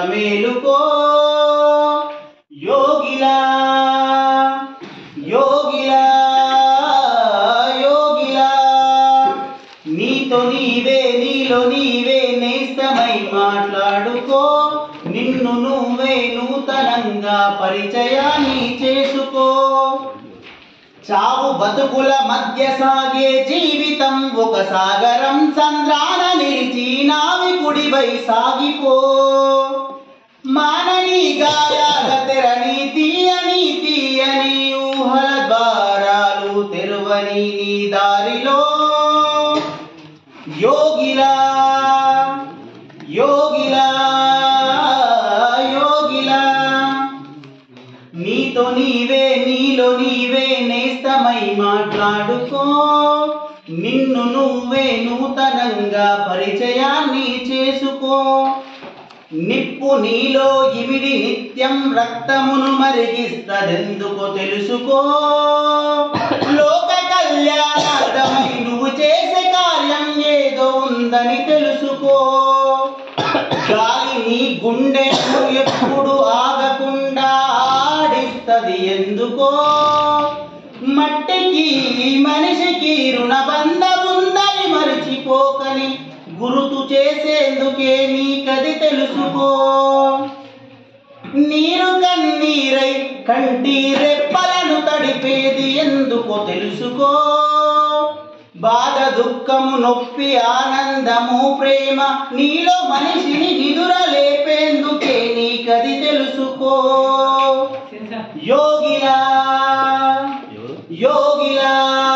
మేలుకో యోగిలా యోగిలా యోగిలా నీతో నీవే నీలో నీవే నేస్తమై మాట్లాడుకో నిన్ను నువ్వే నూతనంగా పరిచయాన్ని చేసుకో చావు బతుకుల మధ్య సాగే జీవితం ఒక సాగరం సంద్రాన నిలిచి నావికుడివై సాగిపో మానని గాయాల తెరని తీయని తీయని ఊహల ద్వారాలు తెరువని నీ దారిలో యోగిలా యోగిలా యోగిలా నీతో నీవే నీలో నీవే నేస్తమై మాట్లాడుకో నిన్ను నువ్వే నూతనంగా పరిచయాన్ని చేసుకో నిప్పు నీలో ఇమిడి నిత్యం రక్తమును మరిగిస్తదెందుకో తెలుసుకో లోక కళ్యాణార్థమై నువ్వు చేసే కార్యం ఏదో ఉందని తెలుసుకో గాలి నీ గుండెను ఎప్పుడు ఆగకుండా ఆడిస్తది ఎందుకో మట్టికి మనిషికి రుణబంధముందని మరిచిపోకని గురుతు చేసేందుకే నీకది తెలుసుకో నీరు కన్నీరై కంటి రెప్పలను తడిపేది ఎందుకో తెలుసుకో బాధ దుఃఖము నొప్పి ఆనందము ప్రేమ నీలో మనిషిని నిదుర లేపేందుకే నీకది తెలుసుకో యోగిలా యోగిలా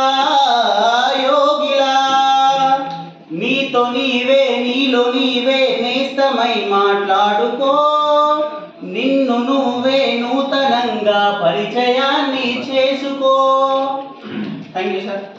యోగిలా నీతో నీవే నీలో నీవే నేస్తమై మాట్లాడుకో నిన్ను నువ్వే నూతనంగా పరిచయాన్ని చేసుకో థ్యాంక్ యూ సార్